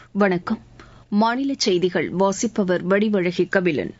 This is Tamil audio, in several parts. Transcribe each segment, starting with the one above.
வணக்கம் மாநில செய்திகள் வாசிப்பவர் வடிவழகி கபிலன்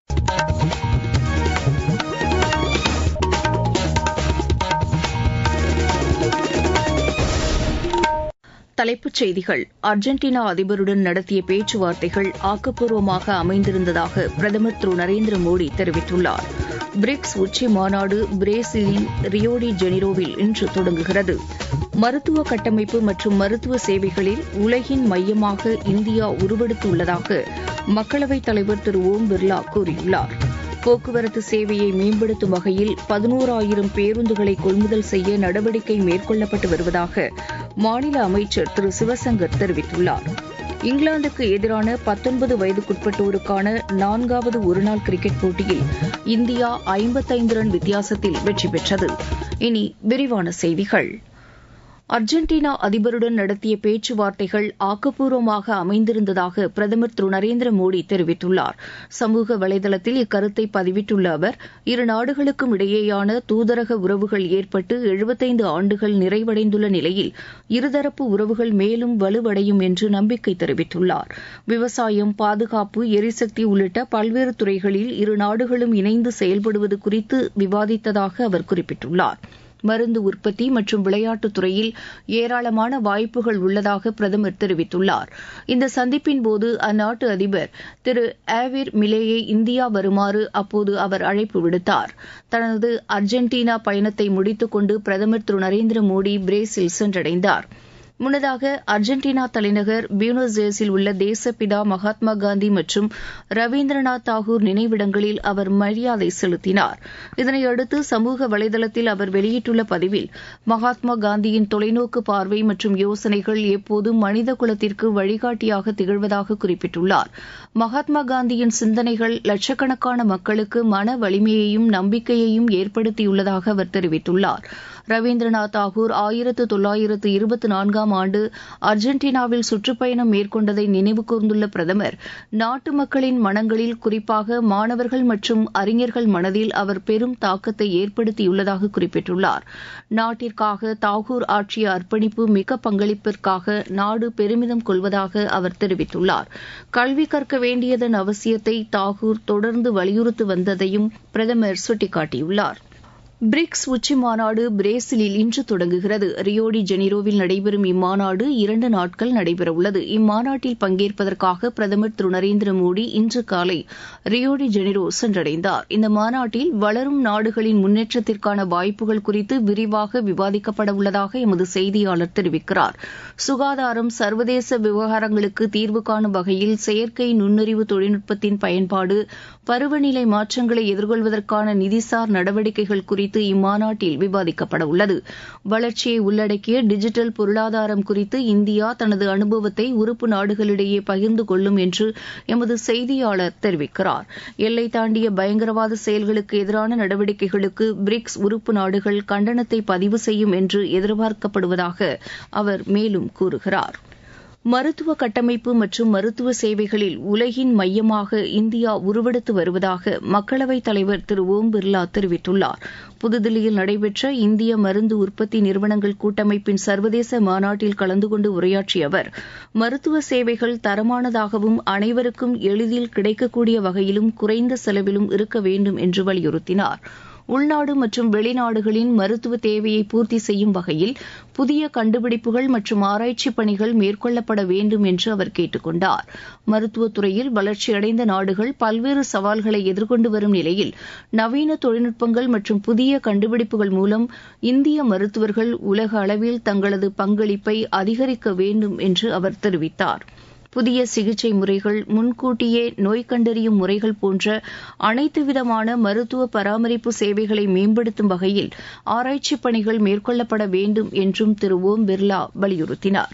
தலைப்புச் செய்திகள் அர்ஜென்டினா அதிபருடன் நடத்திய பேச்சுவார்த்தைகள் ஆக்கப்பூர்வமாக அமைந்திருந்ததாக பிரதமர் திரு நரேந்திர மோடி தெரிவித்துள்ளார் பிரிக்ஸ் உச்சி மாநாடு பிரேசிலின் ரியோடி ஜெனிரோவில் இன்று தொடங்குகிறது மருத்துவ கட்டமைப்பு மற்றும் மருத்துவ சேவைகளில் உலகின் மையமாக இந்தியா உருவெடுத்துள்ளதாக மக்களவைத் தலைவர் திரு ஓம் பிர்லா கூறியுள்ளார் போக்குவரத்து சேவையை மேம்படுத்தும் வகையில் பதினோராயிரம் பேருந்துகளை கொள்முதல் செய்ய நடவடிக்கை மேற்கொள்ளப்பட்டு வருவதாக மாநில அமைச்சர் திரு சிவசங்கர் தெரிவித்துள்ளார் இங்கிலாந்துக்கு எதிரான பத்தொன்பது வயதுக்குட்பட்டோருக்கான நான்காவது ஒருநாள் கிரிக்கெட் போட்டியில் இந்தியா ஐம்பத்தைந்து ரன் வித்தியாசத்தில் வெற்றி பெற்றது இனி விரிவான செய்திகள் அர்ஜென்டினா அதிபருடன் நடத்திய பேச்சுவார்த்தைகள் ஆக்கப்பூர்வமாக அமைந்திருந்ததாக பிரதமர் திரு நரேந்திர மோடி தெரிவித்துள்ளார் சமூக வலைதளத்தில் இக்கருத்தை பதிவிட்டுள்ள அவர் இரு நாடுகளுக்கும் இடையேயான தூதரக உறவுகள் ஏற்பட்டு எழுபத்தைந்து ஆண்டுகள் நிறைவடைந்துள்ள நிலையில் இருதரப்பு உறவுகள் மேலும் வலுவடையும் என்று நம்பிக்கை தெரிவித்துள்ளார் விவசாயம் பாதுகாப்பு எரிசக்தி உள்ளிட்ட பல்வேறு துறைகளில் இரு நாடுகளும் இணைந்து செயல்படுவது குறித்து விவாதித்ததாக அவர் குறிப்பிட்டுள்ளார் மருந்து உற்பத்தி மற்றும் விளையாட்டுத் துறையில் ஏராளமான வாய்ப்புகள் உள்ளதாக பிரதமர் தெரிவித்துள்ளார் இந்த சந்திப்பின் போது அந்நாட்டு அதிபர் திரு ஆவிர் மிலேயை இந்தியா வருமாறு அப்போது அவர் அழைப்பு விடுத்தார் தனது அர்ஜென்டினா பயணத்தை முடித்துக் கொண்டு பிரதமர் திரு நரேந்திர மோடி பிரேசில் சென்றடைந்தார் முன்னதாக அர்ஜென்டினா தலைநகர் பியூனஸ் ஏர்ஸில் உள்ள தேசப்பிதா மகாத்மா காந்தி மற்றும் ரவீந்திரநாத் தாகூர் நினைவிடங்களில் அவர் மரியாதை செலுத்தினார் இதனையடுத்து சமூக வலைதளத்தில் அவர் வெளியிட்டுள்ள பதிவில் மகாத்மா காந்தியின் தொலைநோக்கு பார்வை மற்றும் யோசனைகள் எப்போதும் மனித குலத்திற்கு வழிகாட்டியாக திகழ்வதாக குறிப்பிட்டுள்ளார் மகாத்மா காந்தியின் சிந்தனைகள் லட்சக்கணக்கான மக்களுக்கு மன வலிமையையும் நம்பிக்கையையும் ஏற்படுத்தியுள்ளதாக அவர் தெரிவித்துள்ளார் ரவீந்திரநாத் தாகூர் ஆயிரத்து தொள்ளாயிரத்து இருபத்தி நான்காம் ஆண்டு அர்ஜென்டினாவில் சுற்றுப்பயணம் மேற்கொண்டதை நினைவு கூர்ந்துள்ள பிரதமர் நாட்டு மக்களின் மனங்களில் குறிப்பாக மாணவர்கள் மற்றும் அறிஞர்கள் மனதில் அவர் பெரும் தாக்கத்தை ஏற்படுத்தியுள்ளதாக குறிப்பிட்டுள்ளார் நாட்டிற்காக தாகூர் ஆற்றிய அர்ப்பணிப்பு மிக்க பங்களிப்பிற்காக நாடு பெருமிதம் கொள்வதாக அவர் தெரிவித்துள்ளார் கல்வி கற்க வேண்டியதன் அவசியத்தை தாகூர் தொடர்ந்து வலியுறுத்தி வந்ததையும் பிரதமர் சுட்டிக்காட்டியுள்ளார் பிரிக்ஸ் உச்சி மாநாடு பிரேசிலில் இன்று தொடங்குகிறது ரியோடி ஜெனிரோவில் நடைபெறும் இம்மாநாடு இரண்டு நாட்கள் நடைபெறவுள்ளது இம்மாநாட்டில் பங்கேற்பதற்காக பிரதமர் திரு நரேந்திர மோடி இன்று காலை ரியோடி ஜெனிரோ சென்றடைந்தார் இந்த மாநாட்டில் வளரும் நாடுகளின் முன்னேற்றத்திற்கான வாய்ப்புகள் குறித்து விரிவாக விவாதிக்கப்பட உள்ளதாக எமது செய்தியாளர் தெரிவிக்கிறார் சுகாதாரம் சர்வதேச விவகாரங்களுக்கு தீர்வு காணும் வகையில் செயற்கை நுண்ணறிவு தொழில்நுட்பத்தின் பயன்பாடு பருவநிலை மாற்றங்களை எதிர்கொள்வதற்கான நிதிசார் நடவடிக்கைகள் குறித்து குறித்து இம்மாநாட்டில் விவாதிக்கப்பட உள்ளது வளர்ச்சியை உள்ளடக்கிய டிஜிட்டல் பொருளாதாரம் குறித்து இந்தியா தனது அனுபவத்தை உறுப்பு நாடுகளிடையே பகிர்ந்து கொள்ளும் என்று எமது செய்தியாளர் தெரிவிக்கிறார் எல்லை தாண்டிய பயங்கரவாத செயல்களுக்கு எதிரான நடவடிக்கைகளுக்கு பிரிக்ஸ் உறுப்பு நாடுகள் கண்டனத்தை பதிவு செய்யும் என்று எதிர்பார்க்கப்படுவதாக அவர் மேலும் கூறுகிறார் மருத்துவ கட்டமைப்பு மற்றும் மருத்துவ சேவைகளில் உலகின் மையமாக இந்தியா உருவெடுத்து வருவதாக மக்களவைத் தலைவர் திரு ஓம் பிர்லா தெரிவித்துள்ளார் புதுதில்லியில் நடைபெற்ற இந்திய மருந்து உற்பத்தி நிறுவனங்கள் கூட்டமைப்பின் சர்வதேச மாநாட்டில் கலந்து கொண்டு உரையாற்றிய அவர் மருத்துவ சேவைகள் தரமானதாகவும் அனைவருக்கும் எளிதில் கிடைக்கக்கூடிய வகையிலும் குறைந்த செலவிலும் இருக்க வேண்டும் என்று வலியுறுத்தினார் உள்நாடு மற்றும் வெளிநாடுகளின் மருத்துவ தேவையை பூர்த்தி செய்யும் வகையில் புதிய கண்டுபிடிப்புகள் மற்றும் ஆராய்ச்சி பணிகள் மேற்கொள்ளப்பட வேண்டும் என்று அவர் கேட்டுக் கொண்டார் மருத்துவத்துறையில் வளர்ச்சியடைந்த நாடுகள் பல்வேறு சவால்களை எதிர்கொண்டு வரும் நிலையில் நவீன தொழில்நுட்பங்கள் மற்றும் புதிய கண்டுபிடிப்புகள் மூலம் இந்திய மருத்துவர்கள் உலக அளவில் தங்களது பங்களிப்பை அதிகரிக்க வேண்டும் என்று அவர் தெரிவித்தார் புதிய சிகிச்சை முறைகள் முன்கூட்டியே நோய் கண்டறியும் முறைகள் போன்ற அனைத்து விதமான மருத்துவ பராமரிப்பு சேவைகளை மேம்படுத்தும் வகையில் ஆராய்ச்சிப் பணிகள் மேற்கொள்ளப்பட வேண்டும் என்றும் திரு ஓம் பிர்லா வலியுறுத்தினார்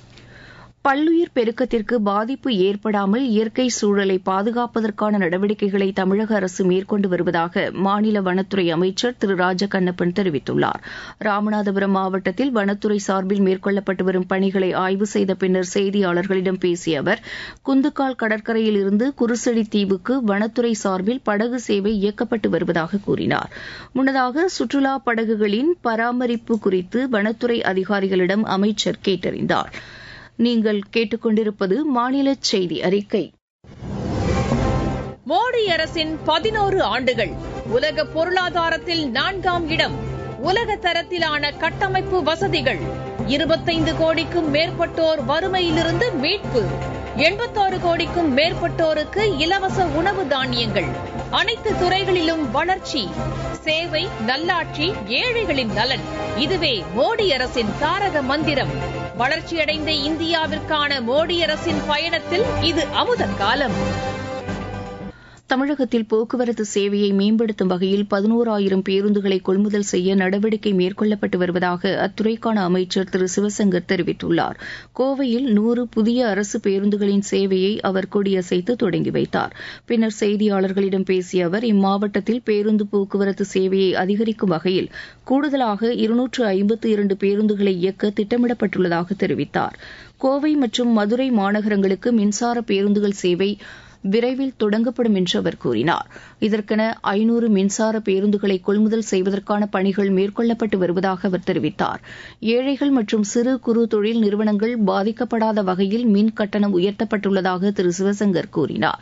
பல்லுயிர் பெருக்கத்திற்கு பாதிப்பு ஏற்படாமல் இயற்கை சூழலை பாதுகாப்பதற்கான நடவடிக்கைகளை தமிழக அரசு மேற்கொண்டு வருவதாக மாநில வனத்துறை அமைச்சர் திரு ராஜகண்ணப்பன் தெரிவித்துள்ளார் ராமநாதபுரம் மாவட்டத்தில் வனத்துறை சார்பில் மேற்கொள்ளப்பட்டு வரும் பணிகளை ஆய்வு செய்த பின்னர் செய்தியாளர்களிடம் பேசிய அவர் குந்துக்கால் கடற்கரையில் இருந்து குருசெடி தீவுக்கு வனத்துறை சார்பில் படகு சேவை இயக்கப்பட்டு வருவதாக கூறினார் முன்னதாக சுற்றுலா படகுகளின் பராமரிப்பு குறித்து வனத்துறை அதிகாரிகளிடம் அமைச்சர் கேட்டறிந்தார் நீங்கள் கேட்டுக்கொண்டிருப்பது மாநில செய்தி அறிக்கை மோடி அரசின் பதினோரு ஆண்டுகள் உலக பொருளாதாரத்தில் நான்காம் இடம் உலக தரத்திலான கட்டமைப்பு வசதிகள் இருபத்தைந்து கோடிக்கும் மேற்பட்டோர் வறுமையிலிருந்து மீட்பு எண்பத்தாறு கோடிக்கும் மேற்பட்டோருக்கு இலவச உணவு தானியங்கள் அனைத்து துறைகளிலும் வளர்ச்சி சேவை நல்லாட்சி ஏழைகளின் நலன் இதுவே மோடி அரசின் தாரக மந்திரம் வளர்ச்சியடைந்த இந்தியாவிற்கான மோடி அரசின் பயணத்தில் இது அமுத காலம் தமிழகத்தில் போக்குவரத்து சேவையை மேம்படுத்தும் வகையில் பதினோராயிரம் பேருந்துகளை கொள்முதல் செய்ய நடவடிக்கை மேற்கொள்ளப்பட்டு வருவதாக அத்துறைக்கான அமைச்சர் திரு சிவசங்கர் தெரிவித்துள்ளார் கோவையில் நூறு புதிய அரசு பேருந்துகளின் சேவையை அவர் கொடியசைத்து தொடங்கி வைத்தார் பின்னர் செய்தியாளர்களிடம் பேசிய அவர் இம்மாவட்டத்தில் பேருந்து போக்குவரத்து சேவையை அதிகரிக்கும் வகையில் கூடுதலாக இருநூற்று ஐம்பத்து இரண்டு பேருந்துகளை இயக்க திட்டமிடப்பட்டுள்ளதாக தெரிவித்தார் கோவை மற்றும் மதுரை மாநகரங்களுக்கு மின்சார பேருந்துகள் சேவை விரைவில் தொடங்கப்படும் என்று அவர் கூறினார் இதற்கென ஐநூறு மின்சார பேருந்துகளை கொள்முதல் செய்வதற்கான பணிகள் மேற்கொள்ளப்பட்டு வருவதாக அவர் தெரிவித்தார் ஏழைகள் மற்றும் சிறு குறு தொழில் நிறுவனங்கள் பாதிக்கப்படாத வகையில் மின் கட்டணம் உயர்த்தப்பட்டுள்ளதாக திரு சிவசங்கர் கூறினார்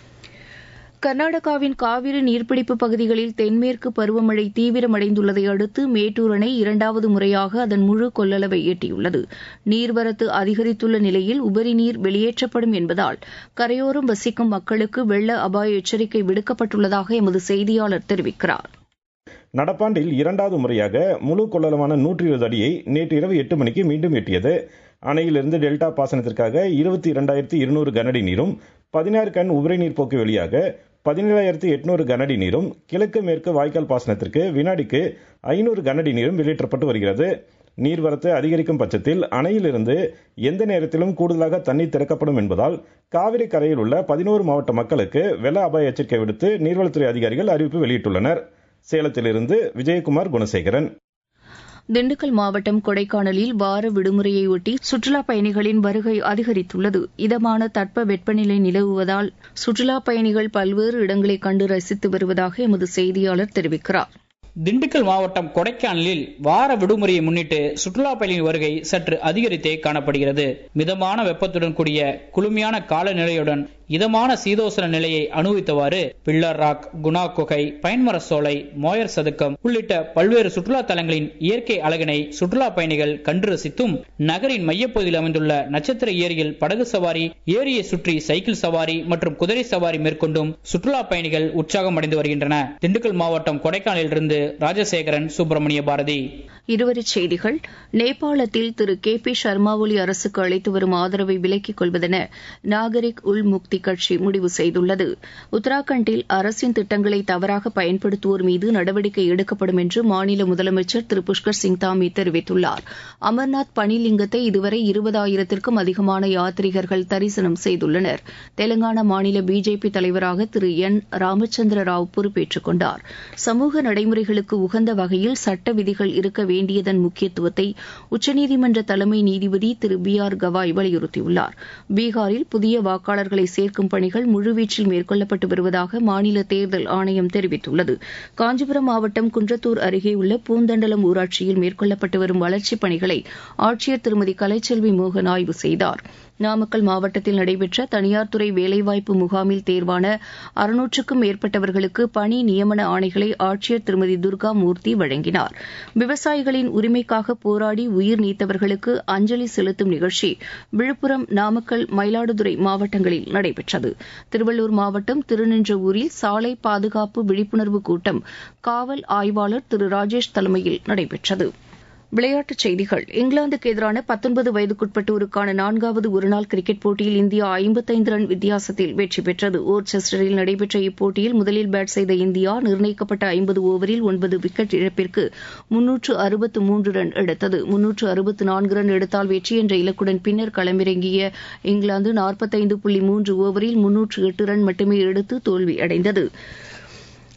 கர்நாடகாவின் காவிரி நீர்பிடிப்பு பகுதிகளில் தென்மேற்கு பருவமழை தீவிரமடைந்துள்ளதை அடுத்து மேட்டூர் அணை இரண்டாவது முறையாக அதன் முழு கொள்ளளவை எட்டியுள்ளது நீர்வரத்து அதிகரித்துள்ள நிலையில் உபரி நீர் வெளியேற்றப்படும் என்பதால் கரையோரம் வசிக்கும் மக்களுக்கு வெள்ள அபாய எச்சரிக்கை விடுக்கப்பட்டுள்ளதாக எமது செய்தியாளர் தெரிவிக்கிறார் நடப்பாண்டில் இரண்டாவது முறையாக முழு கொள்ளளவான நூற்றி இருபது அடியை நேற்று இரவு எட்டு மணிக்கு மீண்டும் எட்டியது அணையிலிருந்து டெல்டா பாசனத்திற்காக இருபத்தி இரண்டாயிரத்தி இருநூறு கனஅடி நீரும் பதினாறு கண் உபரி நீர் போக்கு வழியாக பதினேழாயிரத்தி எட்நூறு கனஅடி நீரும் கிழக்கு மேற்கு வாய்க்கால் பாசனத்திற்கு வினாடிக்கு ஐநூறு கனஅடி நீரும் வெளியேற்றப்பட்டு வருகிறது நீர்வரத்து அதிகரிக்கும் பட்சத்தில் அணையிலிருந்து எந்த நேரத்திலும் கூடுதலாக தண்ணீர் திறக்கப்படும் என்பதால் காவிரி கரையில் உள்ள பதினோரு மாவட்ட மக்களுக்கு வெள்ள அபாய எச்சரிக்கை விடுத்து நீர்வளத்துறை அதிகாரிகள் அறிவிப்பு வெளியிட்டுள்ளனர் சேலத்திலிருந்து விஜயகுமார் குணசேகரன் திண்டுக்கல் மாவட்டம் கொடைக்கானலில் வார விடுமுறையொட்டி சுற்றுலாப் பயணிகளின் வருகை அதிகரித்துள்ளது இதமான தட்ப வெப்பநிலை நிலவுவதால் சுற்றுலாப் பயணிகள் பல்வேறு இடங்களை கண்டு ரசித்து வருவதாக எமது செய்தியாளர் தெரிவிக்கிறார் திண்டுக்கல் மாவட்டம் கொடைக்கானலில் வார விடுமுறையை முன்னிட்டு சுற்றுலா பயணியின் வருகை சற்று அதிகரித்தே காணப்படுகிறது மிதமான வெப்பத்துடன் கூடிய குளுமையான காலநிலையுடன் இதமான சீதோசன நிலையை அனுபவித்தவாறு பில்லர் ராக் குணா குகை பைன்மர சோலை மோயர் சதுக்கம் உள்ளிட்ட பல்வேறு சுற்றுலா தலங்களின் இயற்கை அழகினை சுற்றுலா பயணிகள் கண்டு ரசித்தும் நகரின் மையப்பகுதியில் அமைந்துள்ள நட்சத்திர ஏரியில் படகு சவாரி ஏரியை சுற்றி சைக்கிள் சவாரி மற்றும் குதிரை சவாரி மேற்கொண்டும் சுற்றுலா பயணிகள் உற்சாகம் அடைந்து வருகின்றன திண்டுக்கல் மாவட்டம் கொடைக்கானலிலிருந்து ராஜசேகரன் சுப்பிரமணிய பாரதி இருவரிச் செய்திகள் நேபாளத்தில் திரு கே பி சர்மா ஒலி அரசுக்கு அளித்து வரும் ஆதரவை விலக்கிக் கொள்வதென நாகரிக் உள் முக்தி கட்சி முடிவு செய்துள்ளது உத்தராகண்டில் அரசின் திட்டங்களை தவறாக பயன்படுத்துவோர் மீது நடவடிக்கை எடுக்கப்படும் என்று மாநில முதலமைச்சர் திரு புஷ்கர் சிங் தாமி தெரிவித்துள்ளார் அமர்நாத் பனிலிங்கத்தை இதுவரை இருபதாயிரத்திற்கும் அதிகமான யாத்ரீகர்கள் தரிசனம் செய்துள்ளனர் தெலங்கானா மாநில பிஜேபி தலைவராக திரு என் ராமச்சந்திர ராவ் பொறுப்பேற்றுக் கொண்டார் சமூக நடைமுறைகளுக்கு உகந்த வகையில் சட்ட விதிகள் இருக்க வேண்டியதன் முக்கியத்துவத்தை உச்சநீதிமன்ற தலைமை நீதிபதி திரு பி ஆர் கவாய் வலியுறுத்தியுள்ளார் பீகாரில் புதிய வாக்காளர்களை சேர்க்கும் பணிகள் முழுவீச்சில் மேற்கொள்ளப்பட்டு வருவதாக மாநில தேர்தல் ஆணையம் தெரிவித்துள்ளது காஞ்சிபுரம் மாவட்டம் குன்றத்தூர் அருகே உள்ள பூந்தண்டலம் ஊராட்சியில் மேற்கொள்ளப்பட்டு வரும் வளர்ச்சிப் பணிகளை ஆட்சியர் திருமதி கலைச்செல்வி மோகன் ஆய்வு செய்தார் நாமக்கல் மாவட்டத்தில் நடைபெற்ற தனியார் துறை வேலைவாய்ப்பு முகாமில் தேர்வான அறுநூற்றுக்கும் மேற்பட்டவர்களுக்கு பணி நியமன ஆணைகளை ஆட்சியர் திருமதி துர்கா மூர்த்தி வழங்கினார் விவசாயிகளின் உரிமைக்காக போராடி உயிர் நீத்தவர்களுக்கு அஞ்சலி செலுத்தும் நிகழ்ச்சி விழுப்புரம் நாமக்கல் மயிலாடுதுறை மாவட்டங்களில் நடைபெற்றது திருவள்ளூர் மாவட்டம் திருநின்றவூரில் சாலை பாதுகாப்பு விழிப்புணர்வு கூட்டம் காவல் ஆய்வாளர் திரு ராஜேஷ் தலைமையில் நடைபெற்றது விளையாட்டுச் செய்திகள் இங்கிலாந்துக்கு எதிரான பத்தொன்பது வயதுக்குட்பட்டோருக்கான நான்காவது ஒருநாள் கிரிக்கெட் போட்டியில் இந்தியா ஐம்பத்தைந்து ரன் வித்தியாசத்தில் வெற்றி பெற்றது ஓர்செஸ்டரில் நடைபெற்ற இப்போட்டியில் முதலில் பேட் செய்த இந்தியா நிர்ணயிக்கப்பட்ட ஐம்பது ஓவரில் ஒன்பது விக்கெட் இழப்பிற்கு முன்னூற்று அறுபத்து மூன்று ரன் எடுத்தது முன்னூற்று அறுபத்து நான்கு ரன் எடுத்தால் வெற்றி என்ற இலக்குடன் பின்னர் களமிறங்கிய இங்கிலாந்து நாற்பத்தைந்து புள்ளி மூன்று ஓவரில் முன்னூற்று எட்டு ரன் மட்டுமே எடுத்து தோல்வியடைந்தது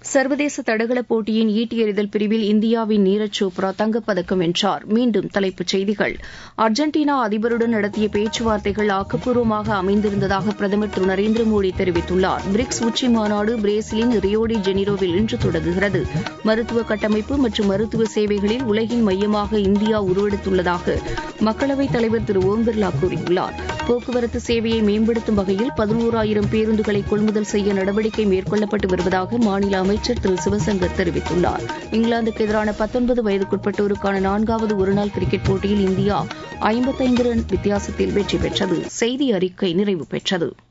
சர்வதேச தடகள போட்டியின் ஈட்டி எறிதல் பிரிவில் இந்தியாவின் நீரஜ் சோப்ரா தங்கப்பதக்கம் வென்றார் மீண்டும் தலைப்புச் செய்திகள் அர்ஜென்டினா அதிபருடன் நடத்திய பேச்சுவார்த்தைகள் ஆக்கப்பூர்வமாக அமைந்திருந்ததாக பிரதமர் திரு நரேந்திர மோடி தெரிவித்துள்ளார் பிரிக்ஸ் உச்சி மாநாடு பிரேசிலின் ரியோடி ஜெனிரோவில் இன்று தொடங்குகிறது மருத்துவ கட்டமைப்பு மற்றும் மருத்துவ சேவைகளில் உலகின் மையமாக இந்தியா உருவெடுத்துள்ளதாக மக்களவைத் தலைவர் திரு ஓம் பிர்லா கூறியுள்ளார் போக்குவரத்து சேவையை மேம்படுத்தும் வகையில் பதினோராயிரம் பேருந்துகளை கொள்முதல் செய்ய நடவடிக்கை மேற்கொள்ளப்பட்டு வருவதாக மாநில அமைச்சர் திரு சிவசங்கர் தெரிவித்துள்ளார் இங்கிலாந்துக்கு எதிரான பத்தொன்பது வயதுக்குட்பட்டோருக்கான நான்காவது ஒருநாள் கிரிக்கெட் போட்டியில் இந்தியா ஐம்பத்தைந்து ரன் வித்தியாசத்தில் வெற்றி பெற்றது செய்தி அறிக்கை நிறைவு பெற்றது